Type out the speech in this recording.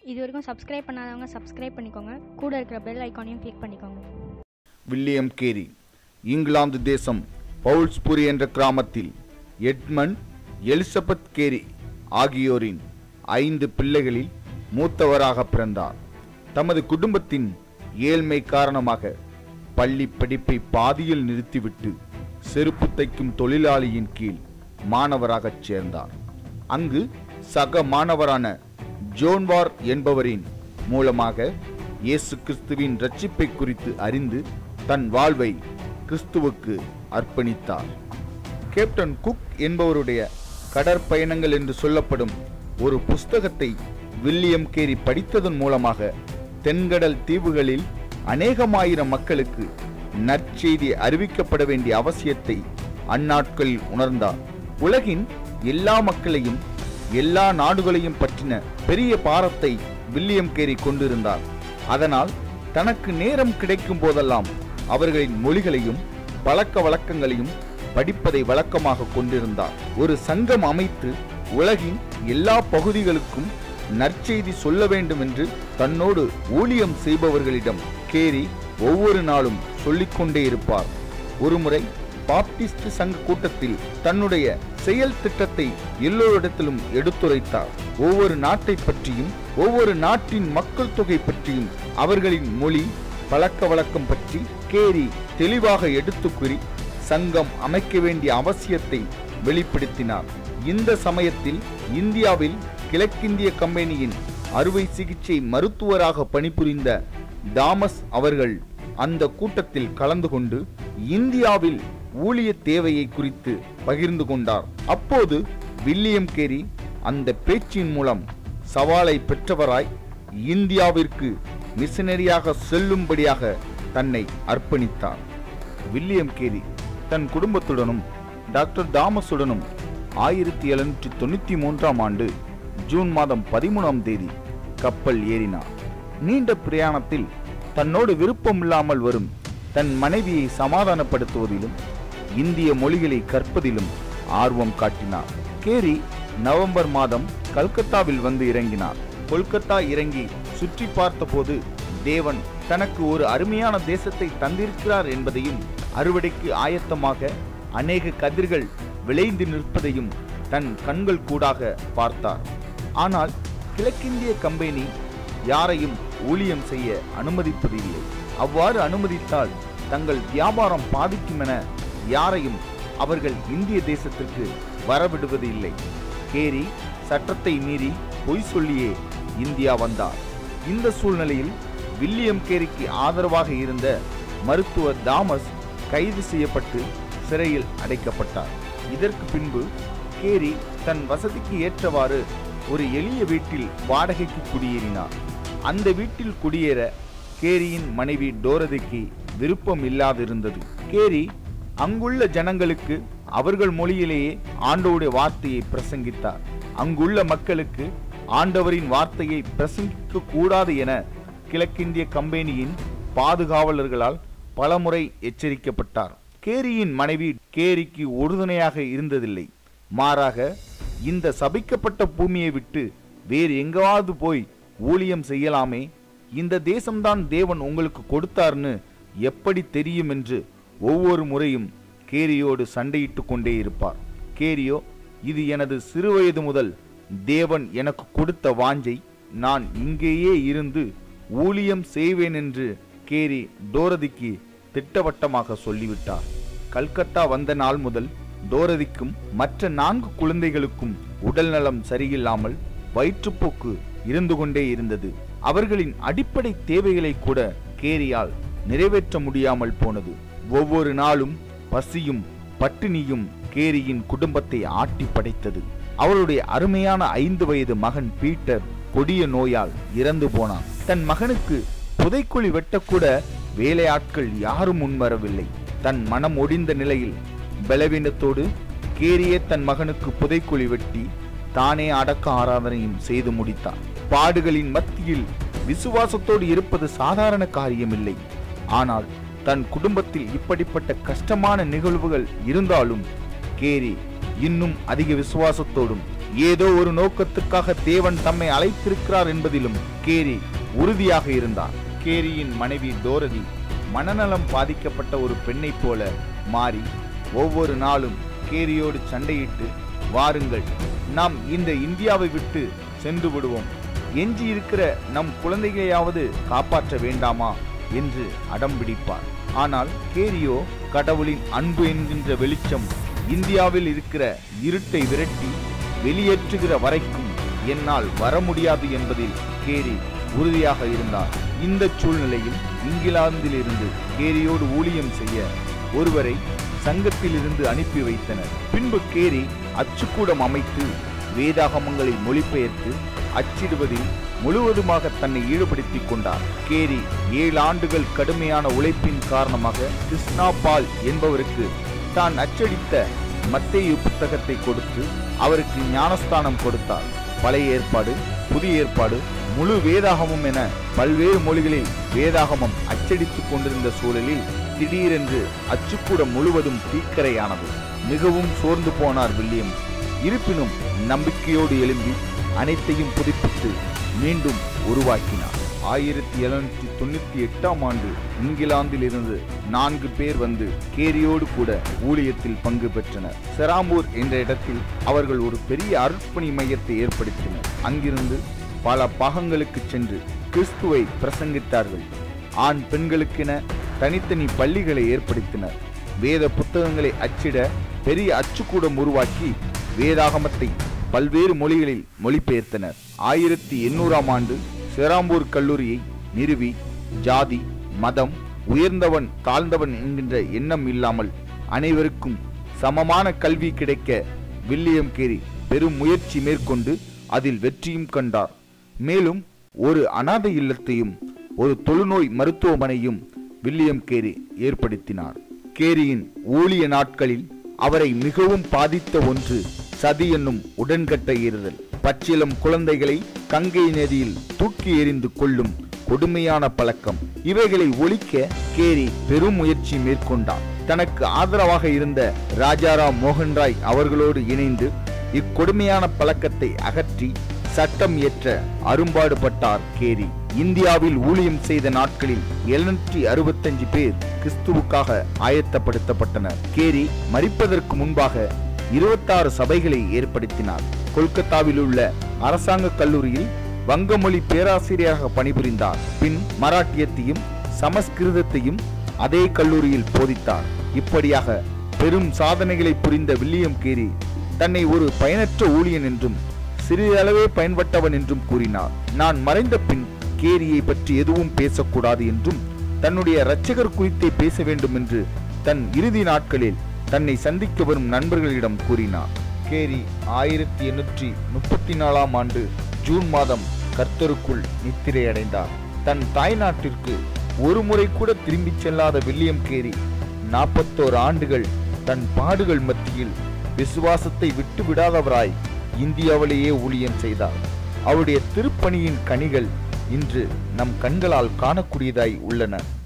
இது வரைக்கும் சப்ஸ்கிரைப் பண்ணாதவங்க சப்ஸ்கிரைப் பண்ணிக்கோங்க கூட இருக்கிற பெல் ஐக்கானையும் கிளிக் பண்ணிக்கோங்க வில்லியம் கேரி இங்கிலாந்து தேசம் பவுல்ஸ்புரி என்ற கிராமத்தில் எட்மண்ட் எலிசபெத் கேரி ஆகியோரின் ஐந்து பிள்ளைகளில் மூத்தவராக பிறந்தார் தமது குடும்பத்தின் ஏழ்மை காரணமாக பள்ளி படிப்பை பாதியில் நிறுத்திவிட்டு செருப்பு தைக்கும் தொழிலாளியின் கீழ் மாணவராகச் சேர்ந்தார் அங்கு சக மாணவரான ஜோன்வார் என்பவரின் மூலமாக இயேசு கிறிஸ்துவின் ரட்சிப்பை குறித்து அறிந்து தன் வாழ்வை கிறிஸ்துவுக்கு அர்ப்பணித்தார் கேப்டன் குக் என்பவருடைய கடற்பயணங்கள் என்று சொல்லப்படும் ஒரு புஸ்தகத்தை வில்லியம் கேரி படித்ததன் மூலமாக தென்கடல் தீவுகளில் அநேகமாயிரம் மக்களுக்கு நற்செய்தி அறிவிக்கப்பட வேண்டிய அவசியத்தை அந்நாட்களில் உணர்ந்தார் உலகின் எல்லா மக்களையும் எல்லா நாடுகளையும் பற்றின பெரிய பாரத்தை வில்லியம் கேரி கொண்டிருந்தார் அதனால் தனக்கு நேரம் கிடைக்கும் போதெல்லாம் அவர்களின் மொழிகளையும் பழக்க வழக்கங்களையும் படிப்பதை வழக்கமாக கொண்டிருந்தார் ஒரு சங்கம் அமைத்து உலகின் எல்லா பகுதிகளுக்கும் நற்செய்தி சொல்ல வேண்டும் என்று தன்னோடு ஊழியம் செய்பவர்களிடம் கேரி ஒவ்வொரு நாளும் சொல்லிக்கொண்டே இருப்பார் ஒருமுறை பாப்டிஸ்ட் சங்க கூட்டத்தில் தன்னுடைய செயல் திட்டத்தை எல்லோரிடத்திலும் எடுத்துரைத்தார் ஒவ்வொரு நாட்டை பற்றியும் ஒவ்வொரு நாட்டின் மக்கள் தொகை பற்றியும் அவர்களின் மொழி பழக்க வழக்கம் பற்றி கேரி தெளிவாக எடுத்து கூறி சங்கம் அமைக்க வேண்டிய அவசியத்தை வெளிப்படுத்தினார் இந்த சமயத்தில் இந்தியாவில் கிழக்கிந்திய கம்பெனியின் அறுவை சிகிச்சை மருத்துவராக பணிபுரிந்த தாமஸ் அவர்கள் அந்த கூட்டத்தில் கலந்து கொண்டு இந்தியாவில் ஊழிய தேவையை குறித்து பகிர்ந்து கொண்டார் அப்போது வில்லியம் கேரி அந்த பேச்சின் மூலம் சவாலை பெற்றவராய் இந்தியாவிற்கு மிஷனரியாக செல்லும்படியாக தன்னை அர்ப்பணித்தார் வில்லியம் கேரி தன் குடும்பத்துடனும் டாக்டர் தாமஸுடனும் ஆயிரத்தி எழுநூற்றி தொண்ணூற்றி மூன்றாம் ஆண்டு ஜூன் மாதம் பதிமூணாம் தேதி கப்பல் ஏறினார் நீண்ட பிரயாணத்தில் தன்னோடு விருப்பமில்லாமல் வரும் தன் மனைவியை சமாதானப்படுத்துவதிலும் இந்திய மொழிகளை கற்பதிலும் ஆர்வம் காட்டினார் கேரி நவம்பர் மாதம் கல்கத்தாவில் வந்து இறங்கினார் கொல்கத்தா இறங்கி சுற்றி பார்த்தபோது தேவன் தனக்கு ஒரு அருமையான தேசத்தை தந்திருக்கிறார் என்பதையும் அறுவடைக்கு ஆயத்தமாக அநேக கதிர்கள் விளைந்து நிற்பதையும் தன் கண்கள் கூடாக பார்த்தார் ஆனால் கிழக்கிந்திய கம்பெனி யாரையும் ஊழியம் செய்ய அனுமதிப்பதில்லை அவ்வாறு அனுமதித்தால் தங்கள் வியாபாரம் பாதிக்கும் என யாரையும் அவர்கள் இந்திய தேசத்திற்கு வரவிடுவது இல்லை கேரி சட்டத்தை மீறி பொய் சொல்லியே இந்தியா வந்தார் இந்த சூழ்நிலையில் வில்லியம் கேரிக்கு ஆதரவாக இருந்த மருத்துவர் தாமஸ் கைது செய்யப்பட்டு சிறையில் அடைக்கப்பட்டார் இதற்கு பின்பு கேரி தன் வசதிக்கு ஏற்றவாறு ஒரு எளிய வீட்டில் வாடகைக்கு குடியேறினார் அந்த வீட்டில் குடியேற கேரியின் மனைவி டோரதிக்கு விருப்பம் இல்லாதிருந்தது கேரி அங்குள்ள ஜனங்களுக்கு அவர்கள் மொழியிலேயே ஆண்டோடைய வார்த்தையை பிரசங்கித்தார் அங்குள்ள மக்களுக்கு ஆண்டவரின் வார்த்தையை பிரசங்கிக்க கூடாது என கிழக்கிந்திய கம்பெனியின் பாதுகாவலர்களால் பலமுறை எச்சரிக்கப்பட்டார் கேரியின் மனைவி கேரிக்கு உறுதுணையாக இருந்ததில்லை மாறாக இந்த சபிக்கப்பட்ட பூமியை விட்டு வேறு எங்காவது போய் ஊழியம் செய்யலாமே இந்த தேசம்தான் தேவன் உங்களுக்கு கொடுத்தார்னு எப்படி தெரியும் என்று ஒவ்வொரு முறையும் கேரியோடு சண்டையிட்டு கொண்டே இருப்பார் கேரியோ இது எனது சிறுவயது முதல் தேவன் எனக்கு கொடுத்த வாஞ்சை நான் இங்கேயே இருந்து ஊழியம் செய்வேன் என்று கேரி டோரதிக்கு திட்டவட்டமாக சொல்லிவிட்டார் கல்கத்தா வந்த நாள் முதல் டோரதிக்கும் மற்ற நான்கு குழந்தைகளுக்கும் உடல்நலம் சரியில்லாமல் வயிற்றுப்போக்கு இருந்து கொண்டே இருந்தது அவர்களின் அடிப்படை தேவைகளை கூட கேரியால் நிறைவேற்ற முடியாமல் போனது ஒவ்வொரு நாளும் பசியும் பட்டினியும் கேரியின் குடும்பத்தை ஆட்டி படைத்தது அவளுடைய அருமையான ஐந்து வயது மகன் பீட்டர் கொடிய நோயால் இறந்து போனான் தன் மகனுக்கு புதைக்குழி வெட்டக்கூட வேலையாட்கள் யாரும் முன்வரவில்லை தன் மனம் ஒடிந்த நிலையில் பலவீனத்தோடு கேரியே தன் மகனுக்கு புதைக்குழி வெட்டி தானே அடக்க ஆராதனையும் செய்து முடித்தான் பாடுகளின் மத்தியில் விசுவாசத்தோடு இருப்பது சாதாரண காரியமில்லை ஆனால் தன் குடும்பத்தில் இப்படிப்பட்ட கஷ்டமான நிகழ்வுகள் இருந்தாலும் கேரி இன்னும் அதிக விசுவாசத்தோடும் ஏதோ ஒரு நோக்கத்துக்காக தேவன் தம்மை அழைத்திருக்கிறார் என்பதிலும் கேரி உறுதியாக இருந்தார் கேரியின் மனைவி டோரதி மனநலம் பாதிக்கப்பட்ட ஒரு பெண்ணைப் போல மாறி ஒவ்வொரு நாளும் கேரியோடு சண்டையிட்டு வாருங்கள் நாம் இந்த இந்தியாவை விட்டு சென்று விடுவோம் எஞ்சி இருக்கிற நம் குழந்தைகளையாவது காப்பாற்ற வேண்டாமா என்று அடம் பிடிப்பார் ஆனால் கேரியோ கடவுளின் அன்பு என்கின்ற வெளிச்சம் இந்தியாவில் இருக்கிற இருட்டை விரட்டி வெளியேற்றுகிற வரைக்கும் என்னால் வர முடியாது என்பதில் கேரி உறுதியாக இருந்தார் இந்த சூழ்நிலையில் இங்கிலாந்திலிருந்து கேரியோடு ஊழியம் செய்ய ஒருவரை சங்கத்திலிருந்து அனுப்பி வைத்தனர் பின்பு கேரி அச்சுக்கூடம் அமைத்து வேதாகமங்களை மொழிபெயர்த்து அச்சிடுவதில் முழுவதுமாக தன்னை ஈடுபடுத்திக் கொண்டார் கேரி ஏழு ஆண்டுகள் கடுமையான உழைப்பின் காரணமாக கிருஷ்ணா பால் என்பவருக்கு தான் அச்சடித்த மத்தேயு புத்தகத்தை கொடுத்து அவருக்கு ஞானஸ்தானம் கொடுத்தார் பழைய ஏற்பாடு புதிய ஏற்பாடு முழு வேதாகமும் என பல்வேறு மொழிகளில் வேதாகமம் அச்சடித்துக் கொண்டிருந்த சூழலில் திடீரென்று அச்சுக்கூடம் முழுவதும் தீக்கரையானது மிகவும் சோர்ந்து போனார் வில்லியம் இருப்பினும் நம்பிக்கையோடு எழும்பி அனைத்தையும் புதுப்பித்து மீண்டும் உருவாக்கினார் ஆயிரத்தி எழுநூற்றி தொண்ணூத்தி எட்டாம் ஆண்டு இங்கிலாந்தில் இருந்து நான்கு பேர் வந்து கேரியோடு கூட ஊழியத்தில் பங்கு பெற்றனர் செராம்பூர் என்ற இடத்தில் அவர்கள் ஒரு பெரிய அர்ப்பணி மையத்தை ஏற்படுத்தினர் அங்கிருந்து பல பாகங்களுக்கு சென்று கிறிஸ்துவை பிரசங்கித்தார்கள் ஆண் பெண்களுக்கென தனித்தனி பள்ளிகளை ஏற்படுத்தினர் வேத புத்தகங்களை அச்சிட பெரிய அச்சுக்கூடம் உருவாக்கி வேதாகமத்தை பல்வேறு மொழிகளில் மொழிபெயர்த்தனர் ஆயிரத்தி எண்ணூறாம் ஆண்டு செராம்பூர் கல்லூரியை நிறுவி ஜாதி மதம் உயர்ந்தவன் தாழ்ந்தவன் என்கின்ற எண்ணம் இல்லாமல் அனைவருக்கும் சமமான கல்வி கிடைக்க வில்லியம் கேரி பெரும் முயற்சி மேற்கொண்டு அதில் வெற்றியும் கண்டார் மேலும் ஒரு அனாதை இல்லத்தையும் ஒரு தொழுநோய் மருத்துவமனையும் வில்லியம் கேரி ஏற்படுத்தினார் கேரியின் ஊழிய நாட்களில் அவரை மிகவும் பாதித்த ஒன்று சதி என்னும் உடன்கட்டை ஏறுதல் பச்சிலம் குழந்தைகளை கங்கை நதியில் தூக்கி எறிந்து கொள்ளும் கொடுமையான பழக்கம் இவைகளை ஒழிக்க கேரி பெரும் முயற்சி மேற்கொண்டார் தனக்கு ஆதரவாக இருந்த ராஜாராம் மோகன் ராய் அவர்களோடு இணைந்து இக்கொடுமையான பழக்கத்தை அகற்றி சட்டம் இயற்ற அரும்பாடுபட்டார் கேரி இந்தியாவில் ஊழியம் செய்த நாட்களில் எழுநூற்றி அறுபத்தஞ்சு பேர் கிறிஸ்துவுக்காக ஆயத்தப்படுத்தப்பட்டனர் கேரி மறிப்பதற்கு முன்பாக இருபத்தாறு சபைகளை ஏற்படுத்தினார் கொல்கத்தாவில் உள்ள அரசாங்க கல்லூரியில் வங்கமொழி பேராசிரியராக பணிபுரிந்தார் பின் மராட்டியத்தையும் சமஸ்கிருதத்தையும் அதே கல்லூரியில் போதித்தார் இப்படியாக பெரும் சாதனைகளை புரிந்த வில்லியம் கேரி தன்னை ஒரு பயனற்ற ஊழியன் என்றும் சிறிதளவே பயன்பட்டவன் என்றும் கூறினார் நான் மறைந்த பின் கேரியை பற்றி எதுவும் பேசக்கூடாது என்றும் தன்னுடைய இரட்சகர் குறித்தே பேச வேண்டும் என்று தன் இறுதி நாட்களில் தன்னை சந்திக்க வரும் நண்பர்களிடம் கூறினார் கேரி ஆயிரத்தி எண்ணூற்றி முப்பத்தி நாலாம் ஆண்டு ஜூன் மாதம் கர்த்தருக்குள் நித்திரை அடைந்தார் தன் தாய்நாட்டிற்கு ஒரு முறை கூட திரும்பிச் செல்லாத வில்லியம் கேரி நாற்பத்தோரு ஆண்டுகள் தன் பாடுகள் மத்தியில் விசுவாசத்தை விட்டு விடாதவராய் இந்தியாவிலேயே ஊழியம் செய்தார் அவருடைய திருப்பணியின் கனிகள் இன்று நம் கண்களால் காணக்கூடியதாய் உள்ளன